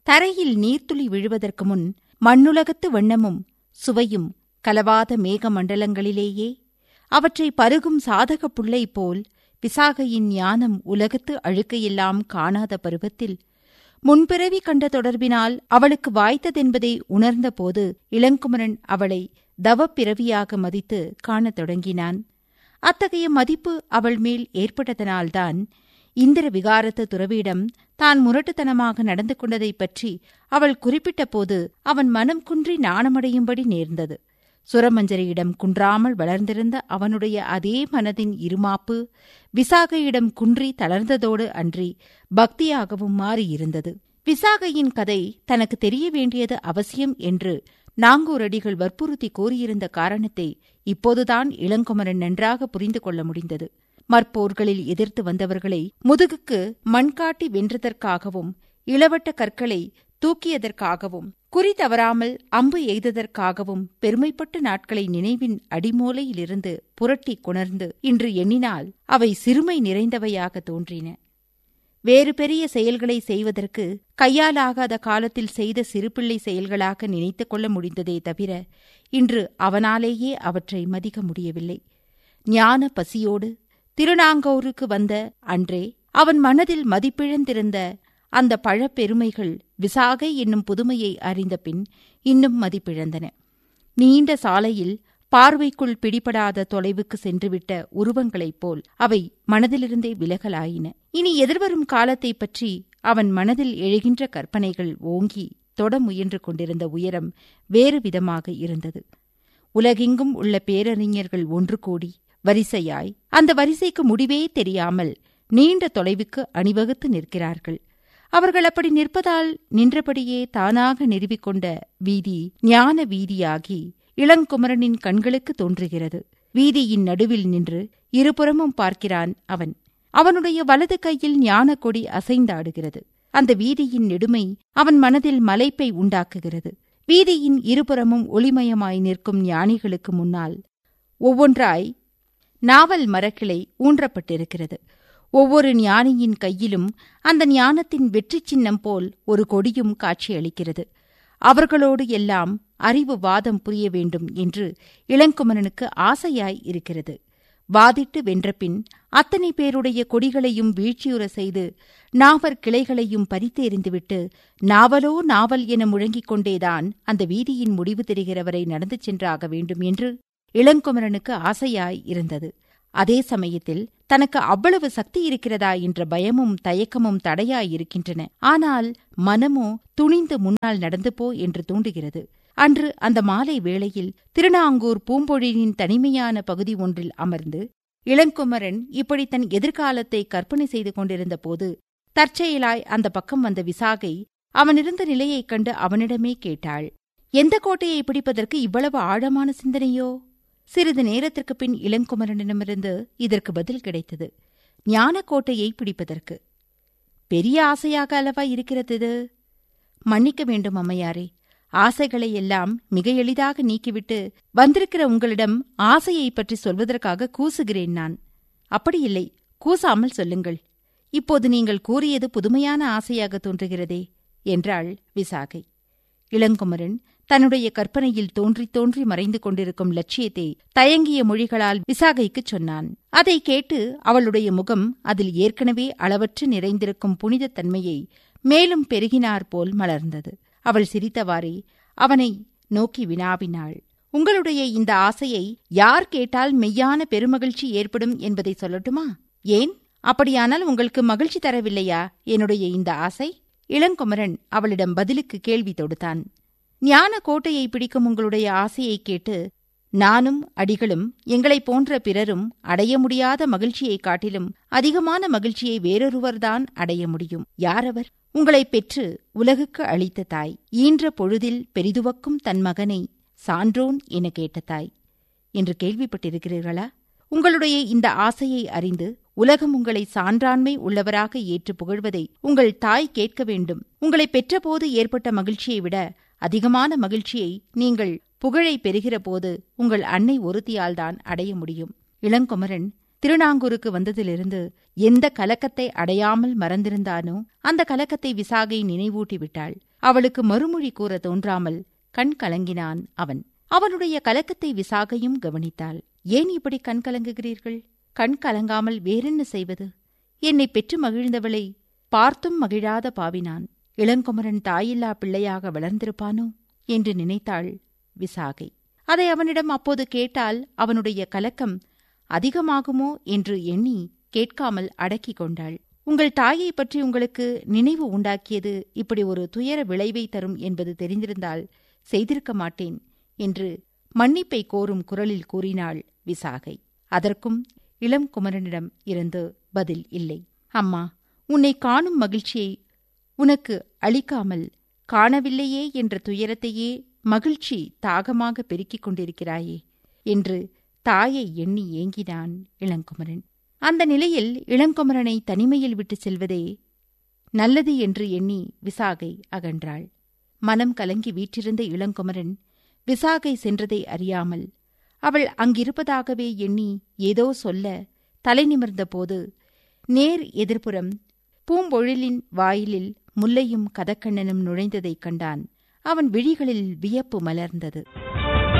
தரையில் நீர்த்துளி விழுவதற்கு முன் மண்ணுலகத்து வண்ணமும் சுவையும் கலவாத மேக மண்டலங்களிலேயே அவற்றை பருகும் சாதகப் புள்ளை போல் விசாகையின் ஞானம் உலகத்து அழுக்கையெல்லாம் காணாத பருவத்தில் முன்பிறவி கண்ட தொடர்பினால் அவளுக்கு வாய்த்ததென்பதை உணர்ந்தபோது இளங்குமரன் அவளை தவப்பிறவியாக மதித்து காணத் தொடங்கினான் அத்தகைய மதிப்பு அவள் மேல் ஏற்பட்டதனால்தான் இந்திர விகாரத்து துறவியிடம் தான் முரட்டுத்தனமாக நடந்து கொண்டதைப் பற்றி அவள் குறிப்பிட்டபோது அவன் மனம் குன்றி நாணமடையும்படி நேர்ந்தது சுரமஞ்சரியிடம் குன்றாமல் வளர்ந்திருந்த அவனுடைய அதே மனதின் இருமாப்பு விசாகையிடம் குன்றி தளர்ந்ததோடு அன்றி பக்தியாகவும் மாறியிருந்தது விசாகையின் கதை தனக்கு தெரிய வேண்டியது அவசியம் என்று நாங்கூரடிகள் வற்புறுத்தி கூறியிருந்த காரணத்தை இப்போதுதான் இளங்குமரன் நன்றாக புரிந்து கொள்ள முடிந்தது மற்போர்களில் எதிர்த்து வந்தவர்களை முதுகுக்கு மண்காட்டி வென்றதற்காகவும் இளவட்ட கற்களை தூக்கியதற்காகவும் குறி தவறாமல் அம்பு எய்ததற்காகவும் பெருமைப்பட்ட நாட்களை நினைவின் அடிமூலையிலிருந்து புரட்டி கொணர்ந்து இன்று எண்ணினால் அவை சிறுமை நிறைந்தவையாக தோன்றின வேறு பெரிய செயல்களை செய்வதற்கு கையாலாகாத காலத்தில் செய்த சிறுபிள்ளை செயல்களாக நினைத்துக் கொள்ள முடிந்ததே தவிர இன்று அவனாலேயே அவற்றை மதிக்க முடியவில்லை ஞான பசியோடு திருநாங்கூருக்கு வந்த அன்றே அவன் மனதில் மதிப்பிழந்திருந்த அந்த பழப்பெருமைகள் விசாகை என்னும் புதுமையை அறிந்த பின் இன்னும் மதிப்பிழந்தன நீண்ட சாலையில் பார்வைக்குள் பிடிபடாத தொலைவுக்கு சென்றுவிட்ட உருவங்களைப் போல் அவை மனதிலிருந்தே விலகலாயின இனி எதிர்வரும் காலத்தைப் பற்றி அவன் மனதில் எழுகின்ற கற்பனைகள் ஓங்கி தொட முயன்று கொண்டிருந்த உயரம் வேறு விதமாக இருந்தது உலகெங்கும் உள்ள பேரறிஞர்கள் ஒன்று கூடி வரிசையாய் அந்த வரிசைக்கு முடிவே தெரியாமல் நீண்ட தொலைவுக்கு அணிவகுத்து நிற்கிறார்கள் அவர்கள் அப்படி நிற்பதால் நின்றபடியே தானாக நிறுவிக்கொண்ட வீதி ஞான வீதியாகி இளங்குமரனின் கண்களுக்கு தோன்றுகிறது வீதியின் நடுவில் நின்று இருபுறமும் பார்க்கிறான் அவன் அவனுடைய வலது கையில் ஞான கொடி அசைந்தாடுகிறது அந்த வீதியின் நெடுமை அவன் மனதில் மலைப்பை உண்டாக்குகிறது வீதியின் இருபுறமும் ஒளிமயமாய் நிற்கும் ஞானிகளுக்கு முன்னால் ஒவ்வொன்றாய் நாவல் மரக்கிளை ஊன்றப்பட்டிருக்கிறது ஒவ்வொரு ஞானியின் கையிலும் அந்த ஞானத்தின் வெற்றி சின்னம் போல் ஒரு கொடியும் காட்சியளிக்கிறது அவர்களோடு எல்லாம் அறிவு வாதம் புரிய வேண்டும் என்று இளங்குமரனுக்கு ஆசையாய் இருக்கிறது வாதிட்டு வென்றபின் அத்தனை பேருடைய கொடிகளையும் வீழ்ச்சியுற செய்து நாவற் கிளைகளையும் பறித்தெறிந்துவிட்டு நாவலோ நாவல் என முழங்கிக் கொண்டேதான் அந்த வீதியின் முடிவு தெரிகிறவரை நடந்து சென்றாக வேண்டும் என்று இளங்குமரனுக்கு ஆசையாய் இருந்தது அதே சமயத்தில் தனக்கு அவ்வளவு சக்தி இருக்கிறதா என்ற பயமும் தயக்கமும் தடையாயிருக்கின்றன ஆனால் மனமோ துணிந்து முன்னால் நடந்து போ என்று தூண்டுகிறது அன்று அந்த மாலை வேளையில் திருநாங்கூர் பூம்பொழினின் தனிமையான பகுதி ஒன்றில் அமர்ந்து இளங்குமரன் இப்படி தன் எதிர்காலத்தை கற்பனை செய்து கொண்டிருந்த போது தற்செயலாய் அந்த பக்கம் வந்த விசாகை அவனிருந்த நிலையைக் கண்டு அவனிடமே கேட்டாள் எந்த கோட்டையை பிடிப்பதற்கு இவ்வளவு ஆழமான சிந்தனையோ சிறிது நேரத்திற்கு பின் இளங்குமரனிடமிருந்து இதற்கு பதில் கிடைத்தது ஞானக்கோட்டையை பிடிப்பதற்கு பெரிய ஆசையாக அல்லவா இருக்கிறது இது மன்னிக்க வேண்டும் அம்மையாரே ஆசைகளை எல்லாம் மிக எளிதாக நீக்கிவிட்டு வந்திருக்கிற உங்களிடம் ஆசையை பற்றி சொல்வதற்காக கூசுகிறேன் நான் அப்படியில்லை கூசாமல் சொல்லுங்கள் இப்போது நீங்கள் கூறியது புதுமையான ஆசையாக தோன்றுகிறதே என்றாள் விசாகை இளங்குமரன் தன்னுடைய கற்பனையில் தோன்றித் தோன்றி மறைந்து கொண்டிருக்கும் லட்சியத்தை தயங்கிய மொழிகளால் விசாகைக்குச் சொன்னான் அதை கேட்டு அவளுடைய முகம் அதில் ஏற்கனவே அளவற்று நிறைந்திருக்கும் புனிதத் தன்மையை மேலும் பெருகினார் போல் மலர்ந்தது அவள் சிரித்தவாறே அவனை நோக்கி வினாவினாள் உங்களுடைய இந்த ஆசையை யார் கேட்டால் மெய்யான பெருமகிழ்ச்சி ஏற்படும் என்பதை சொல்லட்டுமா ஏன் அப்படியானால் உங்களுக்கு மகிழ்ச்சி தரவில்லையா என்னுடைய இந்த ஆசை இளங்குமரன் அவளிடம் பதிலுக்கு கேள்வி தொடுத்தான் ஞான கோட்டையை பிடிக்கும் உங்களுடைய ஆசையைக் கேட்டு நானும் அடிகளும் எங்களைப் போன்ற பிறரும் அடைய முடியாத மகிழ்ச்சியைக் காட்டிலும் அதிகமான மகிழ்ச்சியை வேறொருவர்தான் அடைய முடியும் யாரவர் உங்களைப் பெற்று உலகுக்கு அளித்த தாய் ஈன்ற பொழுதில் பெரிதுவக்கும் தன் மகனை சான்றோன் என கேட்ட தாய் என்று கேள்விப்பட்டிருக்கிறீர்களா உங்களுடைய இந்த ஆசையை அறிந்து உலகம் உங்களை சான்றாண்மை உள்ளவராக ஏற்று புகழ்வதை உங்கள் தாய் கேட்க வேண்டும் உங்களை பெற்றபோது ஏற்பட்ட மகிழ்ச்சியை விட அதிகமான மகிழ்ச்சியை நீங்கள் புகழை பெறுகிற போது உங்கள் அன்னை ஒருத்தியால்தான் அடைய முடியும் இளங்குமரன் திருநாங்கூருக்கு வந்ததிலிருந்து எந்த கலக்கத்தை அடையாமல் மறந்திருந்தானோ அந்த கலக்கத்தை விசாகை நினைவூட்டி விட்டாள் அவளுக்கு மறுமொழி கூற தோன்றாமல் கண் கலங்கினான் அவன் அவனுடைய கலக்கத்தை விசாகையும் கவனித்தாள் ஏன் இப்படி கண் கலங்குகிறீர்கள் கண் கலங்காமல் வேறென்ன செய்வது என்னை பெற்று மகிழ்ந்தவளை பார்த்தும் மகிழாத பாவினான் இளங்குமரன் தாயில்லா பிள்ளையாக வளர்ந்திருப்பானோ என்று நினைத்தாள் விசாகை அதை அவனிடம் அப்போது கேட்டால் அவனுடைய கலக்கம் அதிகமாகுமோ என்று எண்ணி கேட்காமல் அடக்கிக் கொண்டாள் உங்கள் தாயை பற்றி உங்களுக்கு நினைவு உண்டாக்கியது இப்படி ஒரு துயர விளைவை தரும் என்பது தெரிந்திருந்தால் செய்திருக்க மாட்டேன் என்று மன்னிப்பை கோரும் குரலில் கூறினாள் விசாகை அதற்கும் இளம் குமரனிடம் இருந்து பதில் இல்லை அம்மா உன்னை காணும் மகிழ்ச்சியை உனக்கு அளிக்காமல் காணவில்லையே என்ற துயரத்தையே மகிழ்ச்சி தாகமாக பெருக்கிக் கொண்டிருக்கிறாயே என்று தாயை எண்ணி ஏங்கினான் இளங்குமரன் அந்த நிலையில் இளங்குமரனை தனிமையில் விட்டுச் செல்வதே நல்லது என்று எண்ணி விசாகை அகன்றாள் மனம் கலங்கி வீற்றிருந்த இளங்குமரன் விசாகை சென்றதை அறியாமல் அவள் அங்கிருப்பதாகவே எண்ணி ஏதோ சொல்ல தலை நிமிர்ந்தபோது நேர் எதிர்ப்புறம் பூம்பொழிலின் வாயிலில் முல்லையும் கதக்கண்ணனும் நுழைந்ததைக் கண்டான் அவன் விழிகளில் வியப்பு மலர்ந்தது